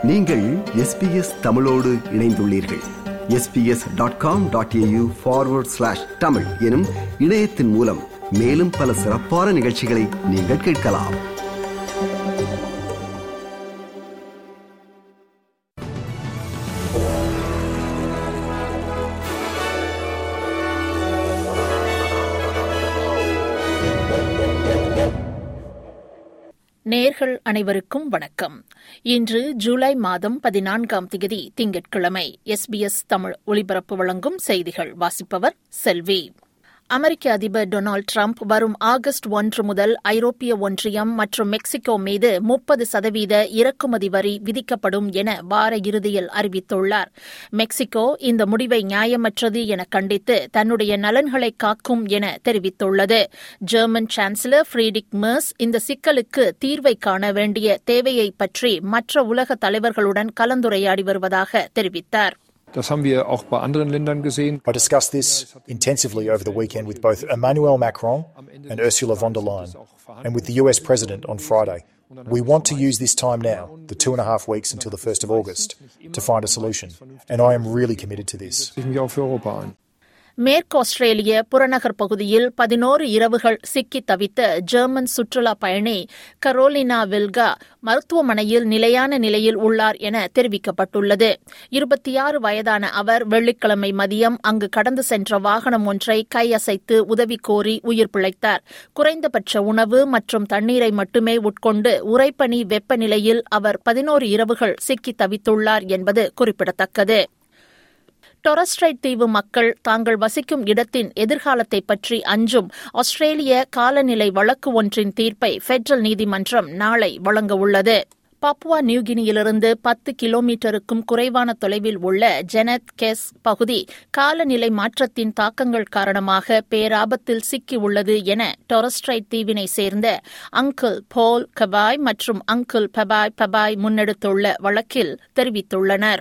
நீங்கள் எஸ்பிஎஸ் தமிழோடு இணைந்துள்ளீர்கள் SBS dot com dot AU forward slash Tamil எனும் இணையத்தின் மூலம் மேலும் பல சிறப்பான நிகழ்ச்சிகளை நீங்கள் கேட்கலாம் நேர்கள் அனைவருக்கும் வணக்கம் இன்று ஜூலை மாதம் பதினான்காம் தேதி திங்கட்கிழமை எஸ்பிஎஸ் தமிழ் ஒலிபரப்பு வழங்கும் செய்திகள் வாசிப்பவர் செல்வி அமெரிக்க அதிபர் டொனால்டு டிரம்ப் வரும் ஆகஸ்ட் ஒன்று முதல் ஐரோப்பிய ஒன்றியம் மற்றும் மெக்சிகோ மீது முப்பது சதவீத இறக்குமதி வரி விதிக்கப்படும் என வார இறுதியில் அறிவித்துள்ளார் மெக்சிகோ இந்த முடிவை நியாயமற்றது என கண்டித்து தன்னுடைய நலன்களை காக்கும் என தெரிவித்துள்ளது ஜெர்மன் சான்சலர் ஃப்ரீடிக் மெர்ஸ் இந்த சிக்கலுக்கு தீர்வை காண வேண்டிய தேவையை பற்றி மற்ற உலக தலைவர்களுடன் கலந்துரையாடி வருவதாக தெரிவித்தார் Das haben wir auch bei anderen Ländern gesehen. I discussed this intensively over the weekend with both Emmanuel Macron and Ursula von der Leyen, and with the US President on Friday. We want to use this time now, the two and a half weeks until the 1st of August, to find a solution, and I am really committed to this. Ich mich auch für Europa ein. மேற்கு ஆஸ்திரேலிய புறநகர் பகுதியில் பதினோரு இரவுகள் சிக்கி தவித்த German சுற்றுலா பயணி Carolina வில்கா மருத்துவமனையில் நிலையான நிலையில் உள்ளார் என தெரிவிக்கப்பட்டுள்ளது இருபத்தி ஆறு வயதான அவர் வெள்ளிக்கிழமை மதியம் அங்கு கடந்து சென்ற வாகனம் ஒன்றை கையசைத்து உதவி கோரி உயிர் பிழைத்தார் குறைந்தபட்ச உணவு மற்றும் தண்ணீரை மட்டுமே உட்கொண்டு உறைபனி வெப்பநிலையில் அவர் பதினோரு இரவுகள் சிக்கி தவித்துள்ளார் என்பது குறிப்பிடத்தக்கது டொரஸ்ட்ரைட் தீவு மக்கள் தாங்கள் வசிக்கும் இடத்தின் எதிர்காலத்தை பற்றி அஞ்சும் ஆஸ்திரேலிய காலநிலை வழக்கு ஒன்றின் தீர்ப்பை பெட்ரல் நீதிமன்றம் நாளை வழங்கவுள்ளது பாப்புவா நியூகினியிலிருந்து பத்து கிலோமீட்டருக்கும் குறைவான தொலைவில் உள்ள ஜெனத் கெஸ் பகுதி காலநிலை மாற்றத்தின் தாக்கங்கள் காரணமாக பேராபத்தில் சிக்கியுள்ளது என டொரஸ்ட்ரைட் தீவினை சேர்ந்த அங்கிள் போல் கபாய் மற்றும் அங்கிள் பபாய் பபாய் முன்னெடுத்துள்ள வழக்கில் தெரிவித்துள்ளனா்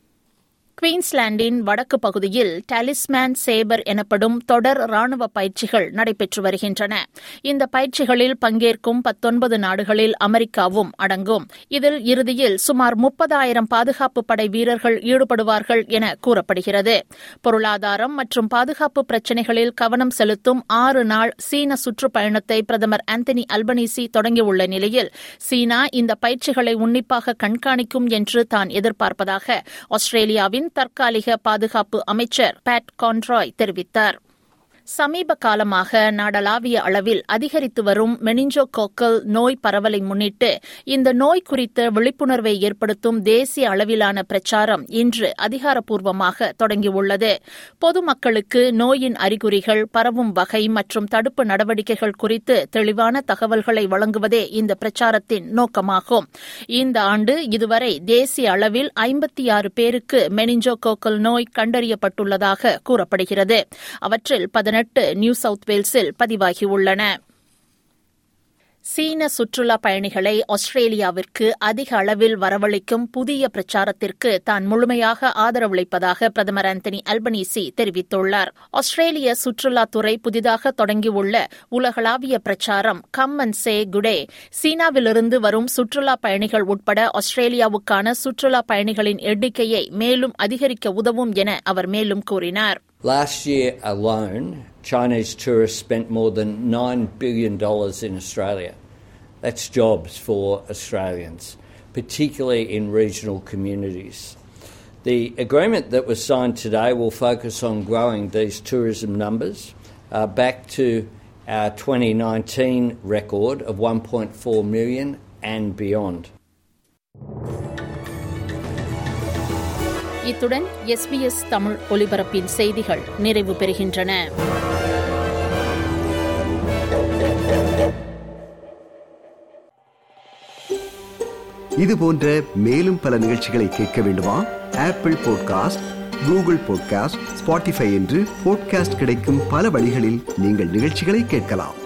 குவீன்ஸ்லாண்டின் வடக்கு பகுதியில் டாலிஸ்மேன் சேபர் எனப்படும் தொடர் ராணுவ பயிற்சிகள் நடைபெற்று வருகின்றன இந்த பயிற்சிகளில் பங்கேற்கும் பத்தொன்பது நாடுகளில் அமெரிக்காவும் அடங்கும் இதில் இறுதியில் சுமார் முப்பதாயிரம் பாதுகாப்பு படை வீரர்கள் ஈடுபடுவார்கள் என கூறப்படுகிறது பொருளாதாரம் மற்றும் பாதுகாப்பு பிரச்சினைகளில் கவனம் செலுத்தும் ஆறு நாள் சீன சுற்றுப்பயணத்தை பிரதமர் ஆந்தனி அல்பனீசி தொடங்கியுள்ள நிலையில் சீனா இந்த பயிற்சிகளை உன்னிப்பாக கண்காணிக்கும் என்று தான் எதிர்பார்ப்பதாக ஆஸ்திரேலியாவின் தற்காலிக பாதுகாப்பு அமைச்சர் பேட் கான்ட்ராய் தெரிவித்தார் சமீப காலமாக நாடளாவிய அளவில் அதிகரித்து வரும் மெனிஞ்சோகோக்கல் நோய் பரவலை முன்னிட்டு இந்த நோய் குறித்த விழிப்புணர்வை ஏற்படுத்தும் தேசிய அளவிலான பிரச்சாரம் இன்று அதிகாரப்பூர்வமாக தொடங்கியுள்ளது பொதுமக்களுக்கு நோயின் அறிகுறிகள் பரவும் வகை மற்றும் தடுப்பு நடவடிக்கைகள் குறித்து தெளிவான தகவல்களை வழங்குவதே இந்த பிரச்சாரத்தின் நோக்கமாகும் இந்த ஆண்டு இதுவரை தேசிய அளவில் ஐம்பத்தி ஆறு பேருக்கு மெனிஞ்சோகோக்கல் நோய் கண்டறியப்பட்டுள்ளதாக கூறப்படுகிறது அவற்றில் பதினெட்டு நியூ சவுத் வேல்ஸில் பதிவாகியுள்ளன சீன சுற்றுலா பயணிகளை ஆஸ்திரேலியாவிற்கு அதிக அளவில் வரவழைக்கும் புதிய பிரச்சாரத்திற்கு தான் முழுமையாக ஆதரவளிப்பதாக பிரதமர் ஆந்தனி அல்பனீசி தெரிவித்துள்ளார் ஆஸ்திரேலிய சுற்றுலாத்துறை புதிதாக தொடங்கியுள்ள உலகளாவிய பிரச்சாரம் கம் அண்ட் சே குடே சீனாவிலிருந்து வரும் சுற்றுலா பயணிகள் உட்பட ஆஸ்திரேலியாவுக்கான சுற்றுலா பயணிகளின் எண்ணிக்கையை மேலும் அதிகரிக்க உதவும் என அவர் மேலும் கூறினார் Last year alone, Chinese tourists spent more than $9 billion in Australia. That's jobs for Australians, particularly in regional communities. The agreement that was signed today will focus on growing these tourism numbers uh, back to our 2019 record of 1.4 million and beyond. இத்துடன் SBS Tamil ஒலிபரப்பின் செய்திகள் நிறைவு பெறுகின்றன இது போன்ற மேலும் பல நிகழ்ச்சிகளை கேட்க வேண்டுமா Apple podcast Google podcast Spotify என்று பாட்காஸ்ட் கிடைக்கும் பல வழிகளில் நீங்கள் நிகழ்ச்சிகளை கேட்கலாம்